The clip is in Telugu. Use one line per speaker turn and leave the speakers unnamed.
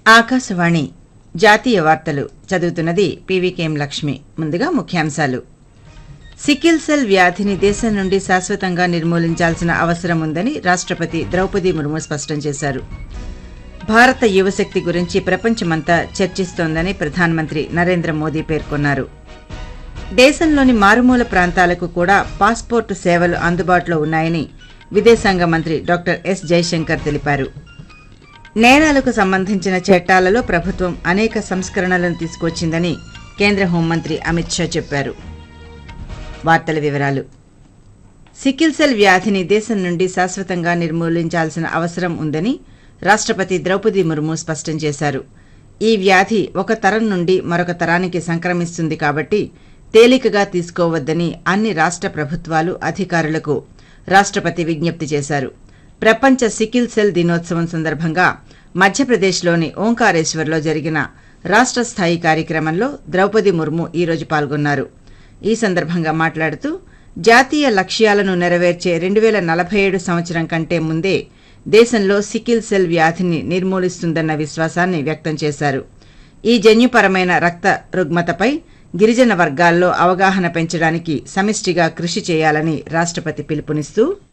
ఆకాశవాణి జాతీయ వార్తలు చదువుతున్నది పీవీకేఎం లక్ష్మి ముందుగా ముఖ్యాంశాలు సికిల్ సెల్ వ్యాధిని దేశం నుండి శాశ్వతంగా నిర్మూలించాల్సిన అవసరం ఉందని రాష్ట్రపతి ద్రౌపది ముర్ము స్పష్టం చేశారు భారత యువశక్తి గురించి ప్రపంచమంతా చర్చిస్తోందని ప్రధానమంత్రి నరేంద్ర మోదీ పేర్కొన్నారు దేశంలోని మారుమూల ప్రాంతాలకు కూడా పాస్పోర్టు సేవలు అందుబాటులో ఉన్నాయని విదేశాంగ మంత్రి డాక్టర్ ఎస్ జైశంకర్ తెలిపారు నేరాలకు సంబంధించిన చట్టాలలో ప్రభుత్వం అనేక సంస్కరణలను తీసుకొచ్చిందని కేంద్ర హోంమంత్రి అమిత్ షా చెప్పారు వార్తల వివరాలు సికిల్ సెల్ వ్యాధిని దేశం నుండి శాశ్వతంగా నిర్మూలించాల్సిన అవసరం ఉందని రాష్ట్రపతి ద్రౌపది ముర్ము స్పష్టం చేశారు ఈ వ్యాధి ఒక తరం నుండి మరొక తరానికి సంక్రమిస్తుంది కాబట్టి తేలికగా తీసుకోవద్దని అన్ని రాష్ట్ర ప్రభుత్వాలు అధికారులకు రాష్ట్రపతి విజ్ఞప్తి చేశారు ప్రపంచ సికిల్ సెల్ దినోత్సవం సందర్భంగా మధ్యప్రదేశ్లోని ఓంకారేశ్వర్లో జరిగిన రాష్ట్ర స్థాయి కార్యక్రమంలో ద్రౌపది ముర్ము ఈరోజు పాల్గొన్నారు ఈ సందర్భంగా మాట్లాడుతూ జాతీయ లక్ష్యాలను నెరవేర్చే రెండు వేల నలభై ఏడు సంవత్సరం కంటే ముందే దేశంలో సికిల్ సెల్ వ్యాధిని నిర్మూలిస్తుందన్న విశ్వాసాన్ని వ్యక్తం చేశారు ఈ జన్యుపరమైన రక్త రుగ్మతపై గిరిజన వర్గాల్లో అవగాహన పెంచడానికి సమిష్టిగా కృషి చేయాలని రాష్ట్రపతి పిలుపునిస్తూ